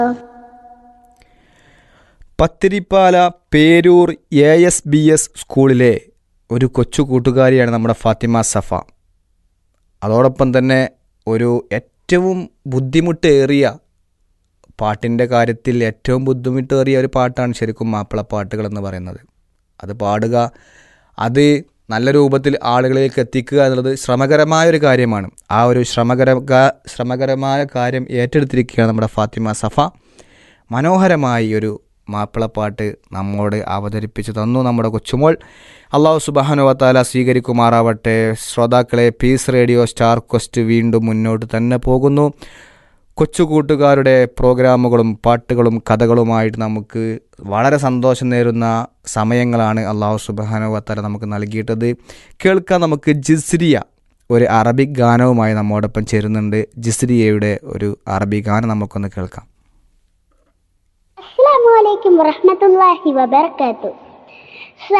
Pathiripala Perur A S B S സ്കൂളിലെ ഒരു കൊച്ചു കൂട്ടുകാരിയാണ് നമ്മുടെ ഫാത്തിമ സഫ അതോടൊപ്പം തന്നെ ഒരു ഏറ്റവും ബുദ്ധിമുട്ടേറിയ പാട്ടിൻ്റെ കാര്യത്തിൽ ഏറ്റവും ബുദ്ധിമുട്ടേറിയ ഒരു പാട്ടാണ് ശരിക്കും മാപ്പിളപ്പാട്ടുകൾ എന്ന് പറയുന്നത് അത് പാടുക അത് നല്ല രൂപത്തിൽ ആളുകളിലേക്ക് എത്തിക്കുക എന്നുള്ളത് ശ്രമകരമായ ഒരു കാര്യമാണ് ആ ഒരു ശ്രമകര ശ്രമകരമായ കാര്യം ഏറ്റെടുത്തിരിക്കുകയാണ് നമ്മുടെ ഫാത്തിമ സഫ മനോഹരമായി ഒരു മാപ്പിളപ്പാട്ട് നമ്മോട് അവതരിപ്പിച്ചു തന്നു നമ്മുടെ കൊച്ചുമോൾ അള്ളാഹു സുബാനുവത്താല സ്വീകരിക്കുമാറാവട്ടെ ശ്രോതാക്കളെ പീസ് റേഡിയോ സ്റ്റാർ ക്വസ്റ്റ് വീണ്ടും മുന്നോട്ട് തന്നെ പോകുന്നു കൊച്ചു കൂട്ടുകാരുടെ പ്രോഗ്രാമുകളും പാട്ടുകളും കഥകളുമായിട്ട് നമുക്ക് വളരെ സന്തോഷം നേരുന്ന സമയങ്ങളാണ് അള്ളാഹു സുബാനുവത്താല നമുക്ക് നൽകിയിട്ടത് കേൾക്കാൻ നമുക്ക് ജിസ്രിയ ഒരു അറബിക് ഗാനവുമായി നമ്മോടൊപ്പം ചേരുന്നുണ്ട് ജിസ്രിയയുടെ ഒരു അറബി ഗാനം നമുക്കൊന്ന് കേൾക്കാം السلام عليكم ورحمة الله وبركاته